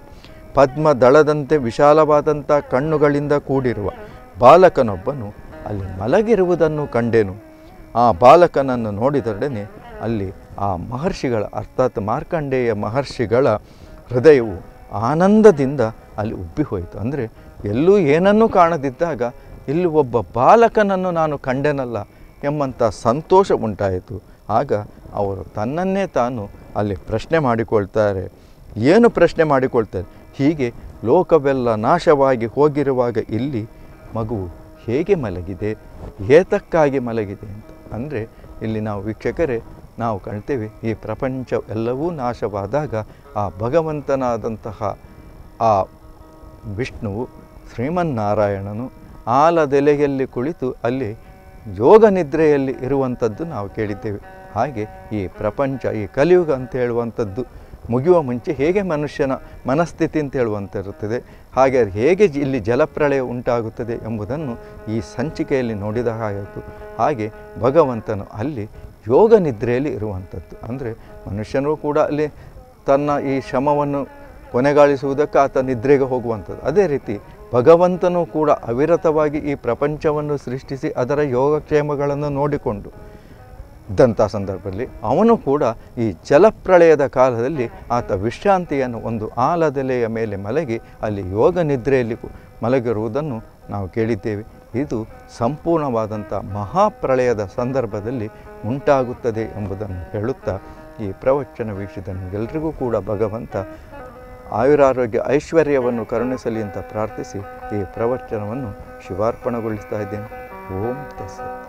ಪದ್ಮದಳದಂತೆ ವಿಶಾಲವಾದಂಥ ಕಣ್ಣುಗಳಿಂದ ಕೂಡಿರುವ ಬಾಲಕನೊಬ್ಬನು ಅಲ್ಲಿ ಮಲಗಿರುವುದನ್ನು ಕಂಡೆನು ಆ ಬಾಲಕನನ್ನು ನೋಡಿದೊಡನೆ ಅಲ್ಲಿ ಆ ಮಹರ್ಷಿಗಳ ಅರ್ಥಾತ್ ಮಾರ್ಕಂಡೇಯ ಮಹರ್ಷಿಗಳ ಹೃದಯವು ಆನಂದದಿಂದ ಅಲ್ಲಿ ಉಬ್ಬಿ ಹೋಯಿತು ಅಂದರೆ ಎಲ್ಲೂ ಏನನ್ನೂ ಕಾಣದಿದ್ದಾಗ ಇಲ್ಲಿ ಒಬ್ಬ ಬಾಲಕನನ್ನು ನಾನು ಕಂಡೆನಲ್ಲ ಎಂಬಂಥ ಸಂತೋಷ ಉಂಟಾಯಿತು ಆಗ ಅವರು ತನ್ನನ್ನೇ ತಾನು ಅಲ್ಲಿ ಪ್ರಶ್ನೆ ಮಾಡಿಕೊಳ್ತಾರೆ ಏನು ಪ್ರಶ್ನೆ ಮಾಡಿಕೊಳ್ತಾರೆ ಹೀಗೆ ಲೋಕವೆಲ್ಲ ನಾಶವಾಗಿ ಹೋಗಿರುವಾಗ ಇಲ್ಲಿ ಮಗುವು ಹೇಗೆ ಮಲಗಿದೆ ಏತಕ್ಕಾಗಿ ಮಲಗಿದೆ ಅಂತ ಅಂದರೆ ಇಲ್ಲಿ ನಾವು ವೀಕ್ಷಕರೇ ನಾವು ಕಾಣ್ತೇವೆ ಈ ಪ್ರಪಂಚ ಎಲ್ಲವೂ ನಾಶವಾದಾಗ ಆ ಭಗವಂತನಾದಂತಹ ಆ ವಿಷ್ಣುವು ಶ್ರೀಮನ್ನಾರಾಯಣನು ಆಲದೆಲೆಯಲ್ಲಿ ಕುಳಿತು ಅಲ್ಲಿ ಯೋಗ ನಿದ್ರೆಯಲ್ಲಿ ಇರುವಂಥದ್ದು ನಾವು ಕೇಳಿದ್ದೇವೆ ಹಾಗೆ ಈ ಪ್ರಪಂಚ ಈ ಕಲಿಯುಗ ಅಂತ ಹೇಳುವಂಥದ್ದು ಮುಗಿಯುವ ಮುಂಚೆ ಹೇಗೆ ಮನುಷ್ಯನ ಮನಸ್ಥಿತಿ ಅಂತ ಹೇಳುವಂತಿರುತ್ತದೆ ಹಾಗೆ ಹೇಗೆ ಜಿ- ಇಲ್ಲಿ ಜಲಪ್ರಳಯ ಉಂಟಾಗುತ್ತದೆ ಎಂಬುದನ್ನು ಈ ಸಂಚಿಕೆಯಲ್ಲಿ ನೋಡಿದ ಹಾಗಾಯಿತು ಹಾಗೆ ಭಗವಂತನು ಅಲ್ಲಿ ಯೋಗ ನಿದ್ರೆಯಲ್ಲಿ ಇರುವಂಥದ್ದು ಅಂದರೆ ಮನುಷ್ಯನೂ ಕೂಡ ಅಲ್ಲಿ ತನ್ನ ಈ ಶ್ರಮವನ್ನು ಕೊನೆಗಾಣಿಸುವುದಕ್ಕೆ ಆತ ನಿದ್ರೆಗೆ ಹೋಗುವಂಥದ್ದು ಅದೇ ರೀತಿ ಭಗವಂತನೂ ಕೂಡ ಅವಿರತವಾಗಿ ಈ ಪ್ರಪಂಚವನ್ನು ಸೃಷ್ಟಿಸಿ ಅದರ ಯೋಗಕ್ಷೇಮಗಳನ್ನು ನೋಡಿಕೊಂಡು ಇದ್ದಂಥ ಸಂದರ್ಭದಲ್ಲಿ ಅವನು ಕೂಡ ಈ ಜಲಪ್ರಳಯದ ಕಾಲದಲ್ಲಿ ಆತ ವಿಶ್ರಾಂತಿಯನ್ನು ಒಂದು ಆಲದೆಲೆಯ ಮೇಲೆ ಮಲಗಿ ಅಲ್ಲಿ ಯೋಗ ನಿದ್ರೆಯಲ್ಲಿ ಕು- ಮಲಗಿರುವುದನ್ನು ನಾವು ಕೇಳಿದ್ದೇವೆ ಇದು ಸಂಪೂರ್ಣವಾದಂಥ ಮಹಾಪ್ರಳಯದ ಸಂದರ್ಭದಲ್ಲಿ ಉಂಟಾಗುತ್ತದೆ ಎಂಬುದನ್ನು ಹೇಳುತ್ತಾ ಈ ಪ್ರವಚನ ವೀಕ್ಷಿಸಿದ ನಿಮಗೆಲ್ಲರಿಗೂ ಕೂಡ ಭಗವಂತ ಆಯುರಾರೋಗ್ಯ ಐಶ್ವರ್ಯವನ್ನು ಕರುಣಿಸಲಿ ಅಂತ ಪ್ರಾರ್ಥಿಸಿ ಈ ಪ್ರವಚನವನ್ನು ಶಿವಾರ್ಪಣೆಗೊಳಿಸ್ತಾ ಇದ್ದೇನೆ ಓಂ ತಸ್ಸತ್